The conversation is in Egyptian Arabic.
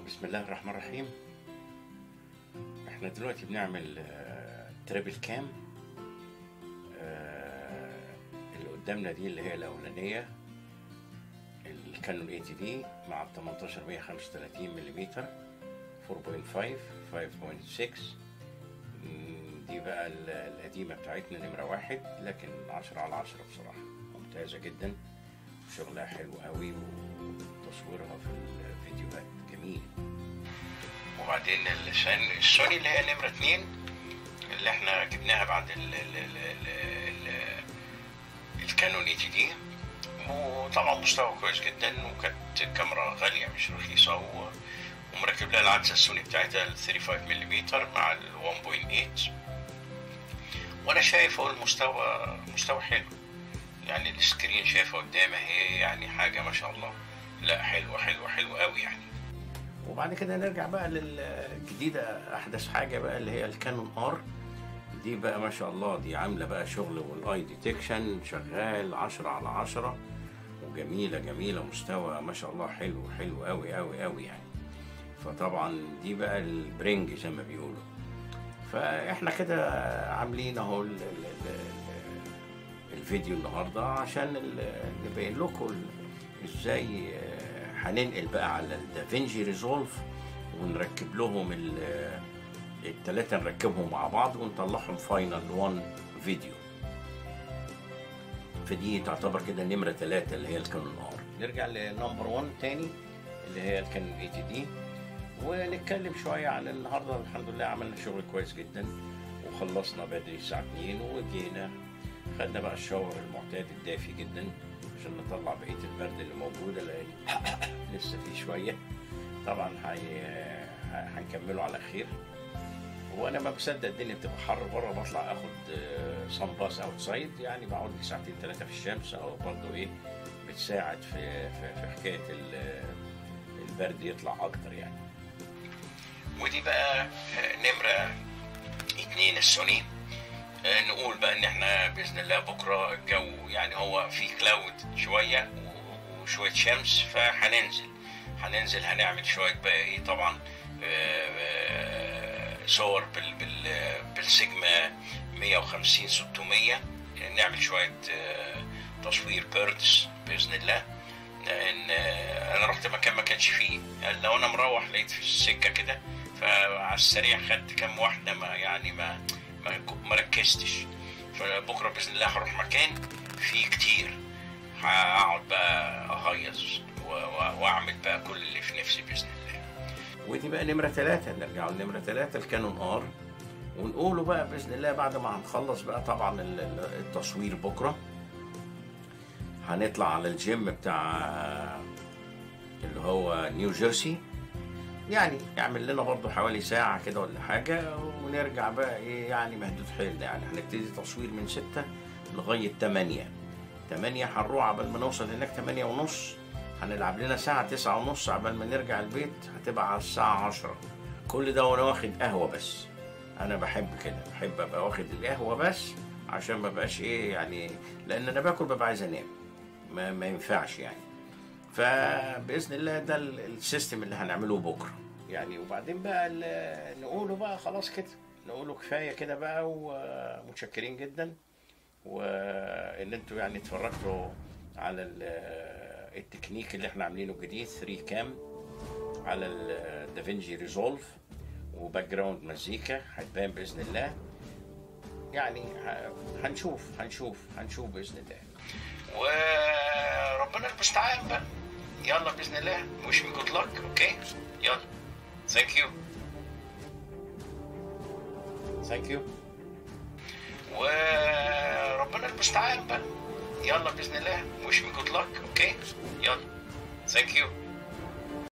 بسم الله الرحمن الرحيم احنا دلوقتي بنعمل آه، تريبل كام آه، اللي قدامنا دي اللي هي الاولانيه الكانون 80 دي مع ال 18 135 ملم 4.5 5.6 مم، دي بقى ال- القديمه بتاعتنا نمره واحد لكن 10 على 10 بصراحه ممتازه جدا شغلها حلو قوي وتصويرها في الفيديوهات جميل وبعدين الفن السوني اللي هي نمرة اتنين اللي احنا جبناها بعد ال ال ال ال ال الكانون اي تي دي وطبعا مستوى كويس جدا وكانت كاميرا غالية مش رخيصة و- ومركب لها العدسة السوني بتاعتها ال 35 ملم مع ال 1.8 وانا شايف هو المستوى مستوى حلو يعني السكرين شايفه قدامي اهي يعني حاجة ما شاء الله لا حلوة حلوة حلوة قوي يعني وبعد كده نرجع بقى للجديدة أحدث حاجة بقى اللي هي الكانون ار دي بقى ما شاء الله دي عاملة بقى شغل والاي ديتكشن شغال عشرة على عشرة وجميلة جميلة مستوى ما شاء الله حلو حلو قوي قوي قوي يعني فطبعا دي بقى البرنج زي ما بيقولوا فاحنا كده عاملين اهو ال- ال- ال- الفيديو النهارده عشان ال- نبين لكم ال- ازاي آه، هننقل بقى على الدافنجي ريزولف ونركب لهم ال- التلاتة نركبهم مع بعض ونطلعهم فاينل 1 فيديو فدي تعتبر كده نمرة ثلاثة اللي هي الكانون ار نرجع لنمبر 1 تاني اللي هي الكانون اي تي دي ونتكلم شوية عن النهاردة الحمد لله عملنا شغل كويس جدا وخلصنا بدري الساعة 2 وجينا خدنا بقى الشاور المعتاد الدافي جدا عشان نطلع بقية البرد اللي موجودة لأن لسه في شوية طبعا هي- هنكمله على خير وانا ما بصدق الدنيا بتبقى حر بره بطلع اخد صن باس اوتسايد يعني بقعد لي ساعتين ثلاثه في الشمس او برضه ايه بتساعد في في, في حكايه ال- البرد يطلع اكتر يعني ودي بقى آه، نمره اتنين السوني آه، نقول بقى ان احنا باذن الله بكره الجو يعني هو في كلاود شويه و- وشويه شمس فهننزل هننزل هنعمل شويه بقى ايه طبعا آه، آه، صور بال بال بالسيجما 150 600 نعمل شويه آه، تصوير بيردز باذن الله لان آه، انا رحت مكان ما كانش فيه يعني لو انا مروح لقيت في السكه كده فعلى السريع خدت كام واحده ما يعني ما ما, ما ركزتش فبكره باذن الله هروح مكان فيه كتير هقعد بقى اهيص و- و- واعمل بقى كل اللي في نفسي باذن الله ودي بقى نمره ثلاثه نرجع لنمره ثلاثه الكانون ار ونقوله بقى باذن الله بعد ما هنخلص بقى طبعا ال- ال- التصوير بكره هنطلع على الجيم بتاع اللي هو نيو جيرسي يعني يعمل لنا برضو حوالي ساعة كده ولا حاجة ونرجع بقى ايه يعني مهدود حيلنا يعني هنبتدي تصوير من ستة لغاية تمانية تمانية هنروح عبال ما نوصل هناك تمانية ونص هنلعب لنا ساعة تسعة ونص عبال ما نرجع البيت هتبقى على الساعة عشرة كل ده وانا واخد قهوة بس انا بحب كده بحب ابقى واخد القهوة بس عشان ما بقاش ايه يعني لان انا باكل ببقى عايز انام ما, ما ينفعش يعني فباذن الله ده ال- السيستم اللي هنعمله بكره يعني وبعدين بقى ال- نقوله بقى خلاص كده نقوله كفايه كده بقى ومتشكرين جدا وان انتوا يعني اتفرجتوا على ال- التكنيك اللي احنا عاملينه جديد 3 كام على الدافنجي ريزولف وباك جراوند مزيكا هتبان باذن الله يعني ه- هنشوف هنشوف هنشوف باذن الله وربنا المستعان بقى يلا باذن الله وش مي جود لك اوكي يلا ثانك يو ثانك يو وربنا المستعان بقى يلا باذن الله وش مي جود لك اوكي يلا ثانك يو